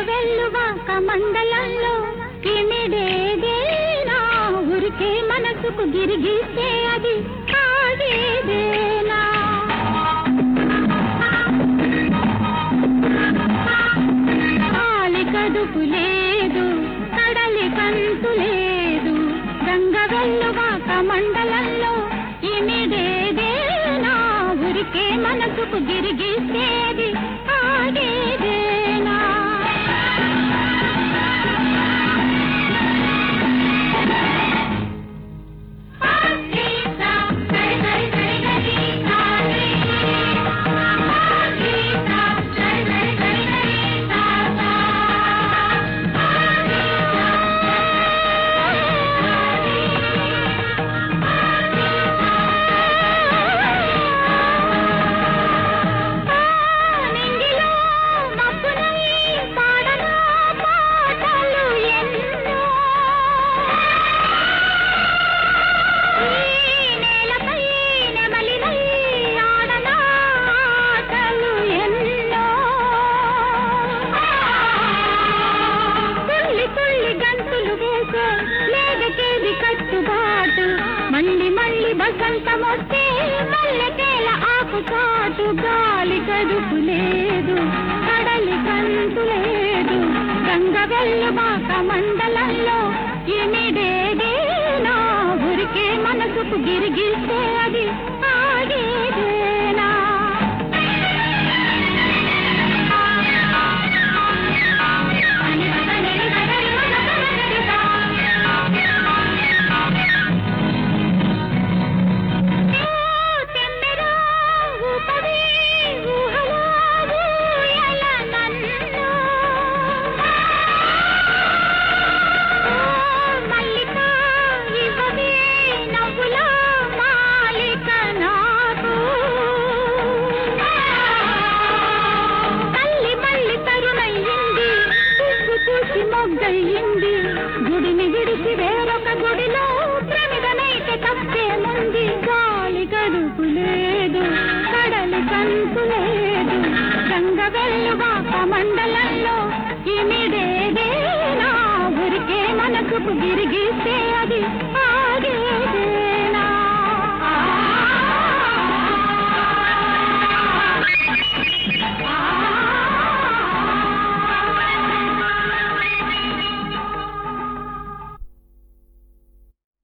వెల్లువాక మండలంలో కిమిడేదేనా ఊరికే మనసుకు గిరిగిస్తే అది ఆగేదేనా కాలి కడుపు లేదు కడలి కంతు లేదు గంగ వెల్లువాక మండలంలో ఇమిడేదేనా ఊరికే మనసుకు గిరిగిస్తేది ఆగేదేనా నింగిలో మబ్బునై పాడనా పాటలు ఎన్నో ఈ నేలపై నెమలినై ఆడనా ఆటలు ఎన్నో తుల్లి తుల్లి గంతులు వేసే లేదకేది కట్టుబాటు మళ్ళీ మళ్ళీ బసంతమొస్తే మల్లెకేల ఆకు చాటు గాలి కడుపు లేదు కడలి కంతు లేదు గంగ వెల్లుబాక మండలంలో ఇమిడేదేనా ఊరికే మనసుకు గిరిగిస్తే అది ఆగేదేనా తల్లి మళ్ళీ తరుణయ్యింది పువ్వు చూసి మొగ్గయ్యింది గుడిని విడిచి వేరొక గుడిలో ప్రమిదనైతే తప్పేముంది గాలి గడుపు లేదు కడలి కంతు లేదు గంగ వెల్లువాక మండలంలో ఇమిడేదేనా ఊరికే మనసుకు గిరిగిస్తే అది ఆగేదే